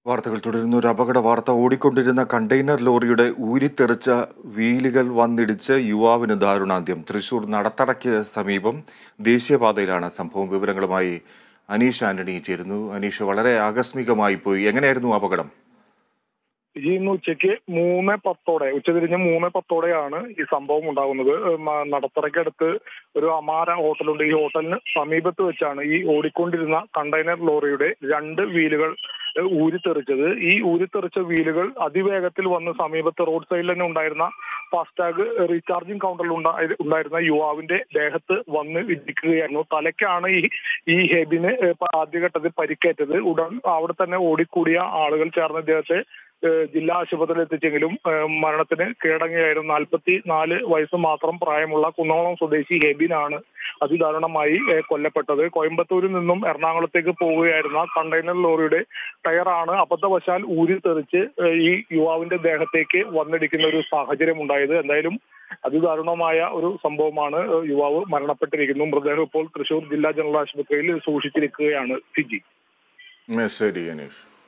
വാർത്തകൾ തുടരുന്ന ഒരു അപകട വാർത്ത ഓടിക്കൊണ്ടിരുന്ന കണ്ടെയ്നർ ലോറിയുടെ ഊരിത്തെറിച്ച വീലുകൾ വന്നിടിച്ച് യുവാവിന് ദാരുണാന്ത്യം തൃശൂർ നടത്തറയ്ക്ക് സമീപം ദേശീയപാതയിലാണ് സംഭവം വിവരങ്ങളുമായി അനീഷ് ആന്റണി ചേരുന്നു അനീഷ് വളരെ ആകസ്മികമായി പോയി എങ്ങനെയായിരുന്നു അപകടം ഈ ഇന്ന് ഉച്ചയ്ക്ക് മൂന്ന് പത്തോടെ ഉച്ചതിരിഞ്ഞ് മൂന്ന് പത്തോടെയാണ് ഈ സംഭവം ഉണ്ടാകുന്നത് മ- നടത്തറയ്ക്കടുത്ത് ഒരു അമാര ഹോട്ടലുണ്ട് ഈ ഹോട്ടലിന് സമീപത്ത് വെച്ചാണ് ഈ ഓടിക്കൊണ്ടിരുന്ന കണ്ടെയ്നർ ലോറിയുടെ രണ്ട് വീലുകൾ ഏഹ്, ഊരിത്തെറിച്ചത് ഈ ഊരിത്തെറിച്ച വീലുകൾ അതിവേഗത്തിൽ വന്ന് സമീപത്ത് റോഡ് സൈഡിൽ തന്നെ ഉണ്ടായിരുന്ന ഫാസ്ടാഗ് റീചാർജിംഗ് കൗണ്ടറിൽ ഉണ്ടായി- ഉണ്ടായിരുന്ന യുവാവിന്റെ ദേഹത്ത് വന്ന് ഇടിക്കുകയായിരുന്നു തലയ്ക്കാണ് ഈ ഈ ഹെബിന് ഏഹ്, പ- ആദ്യഘട്ടത്തിൽ പരിക്കേറ്റത് ഉടൻ അവിടെ തന്നെ ഓടിക്കൂടിയ ആളുകൾ ചേർന്ന് ഇദ്ദേഹത്തെ ഏഹ് ജില്ലാ ആശുപത്രിയിൽ എത്തിച്ചെങ്കിലും ഏഹ് മരണത്തിന് കീഴടങ്ങിയായിരുന്നു നാൽപ്പത്തി നാല് വയസ്സ് മാത്രം പ്രായമുള്ള കുന്നോളം സ്വദേശി ഹെബിനാണ് അതിദാരുണമായി ഏഹ് കൊല്ലപ്പെട്ടത് കോയമ്പത്തൂരിൽ നിന്നും എറണാകുളത്തേക്ക് പോവുകയായിരുന്ന കണ്ടെയ്നർ ലോറിയുടെ ടയറാണ് അബദ്ധവശാൽ ഊരി തെറിച്ച് ഏഹ് ഈ യുവാവിന്റെ ദേഹത്തേക്ക് വന്നിടിക്കുന്ന ഒരു സാഹചര്യം ഉണ്ടായത് എന്തായാലും അതിദാരുണമായ ഒരു സംഭവമാണ് ഏഹ് യുവാവ് മരണപ്പെട്ടിരിക്കുന്നു മൃതദേഹം ഇപ്പോൾ തൃശൂർ ജില്ലാ ജനറൽ ആശുപത്രിയിൽ സൂക്ഷിച്ചിരിക്കുകയാണ് ഫിജി ശരി അനീഷ്